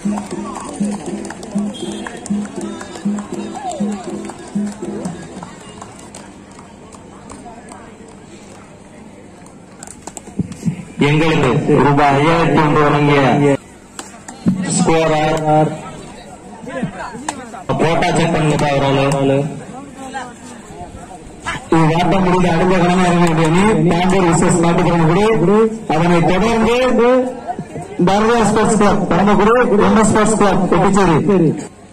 எங்களுக்கு ரூபாய் ஐயாயிரத்தி ஒன்று வழங்கிய ஸ்கோரர் போட்டா செக் பண்ணுங்க அவரால் இவ்வாட்டம் முடிந்து அடுத்த கடமை இறங்க வேண்டிய அணி பேங்கூர் விசேஷ் நாட்டுக்கிழமை அதனை தொடர்ந்து Bharathiyar sports club Paramakudi M sports club Puducherry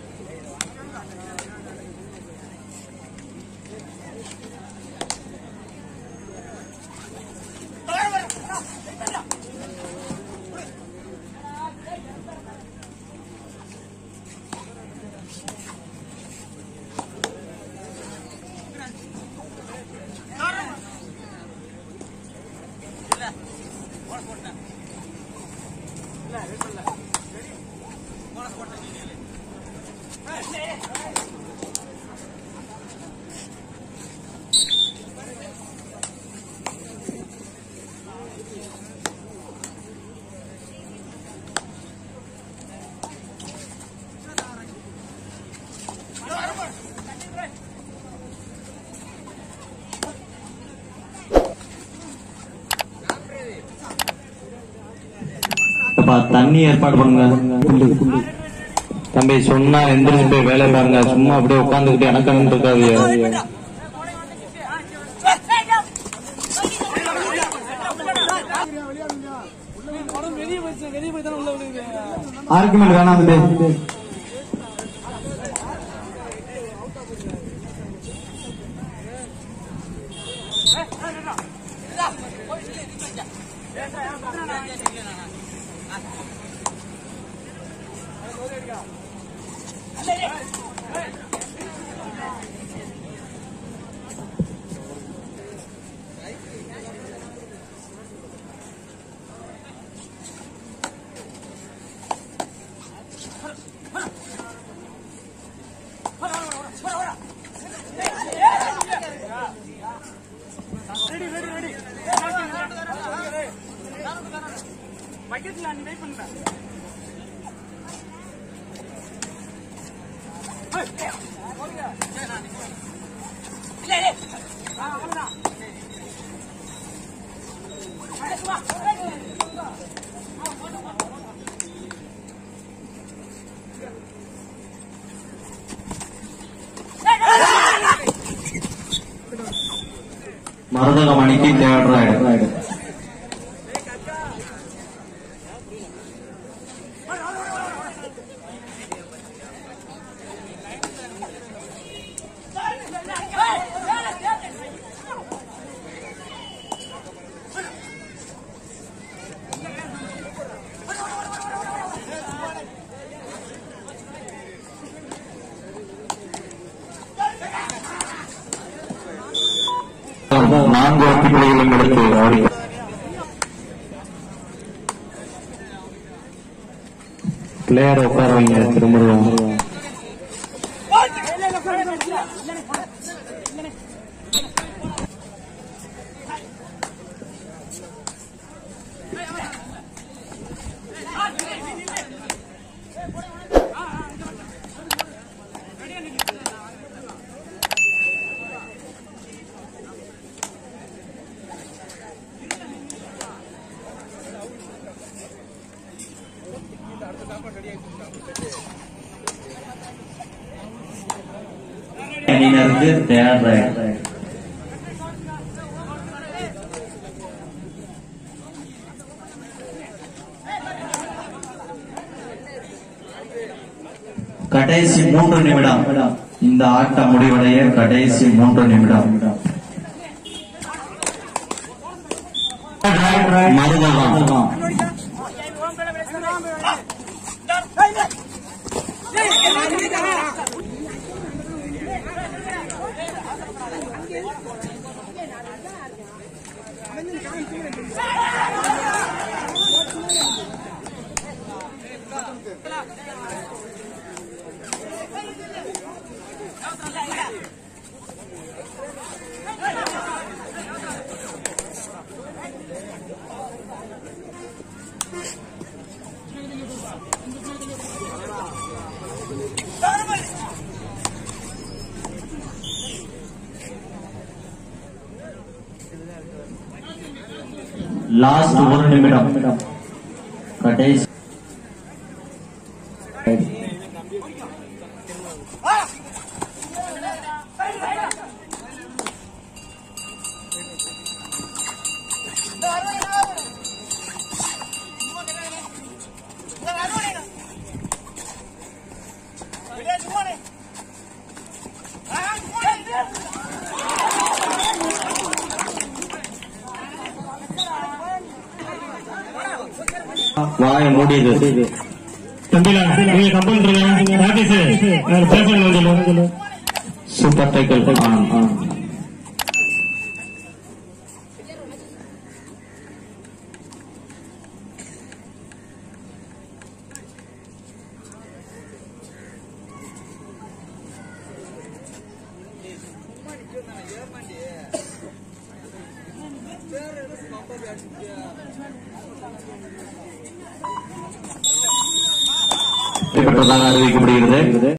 அப்பா, தண்ணி ஏற்பாடு பண்ணுங்க தம்பி சொன்னா எந்திரிச்சு போய் வேலை பாருங்க சும்மா அப்படியே உட்காந்துக்கிட்டு எனக்கு இருக்காது ஆர்குமெண்ட் வேணாம் தம்பி மருதக மணிக்கு தேடுறாரு நான்கு ஒப்பிப்புள்ளிகளும் எடுத்து அவருக்கு பிளேயர் உட்கார வைங்க திருமுருகன் அணியினருக்கு தேடுறாரு கடைசி மூன்று நிமிடம் இந்த ஆட்டம் முடிவடைய கடைசி மூன்று நிமிடம் மருதகம் லாஸ்ட் ஒரு நிமிடம் கடைசி வாய மூடியது தம்பிலா நீங்க கம்பல் இருக்கீங்க ராகேஷ் பேசணும் கொஞ்சம் சூப்பர் டைக்கல் ஆ ஆ பெற்றதாக அறிவிக்கப்படுகிறது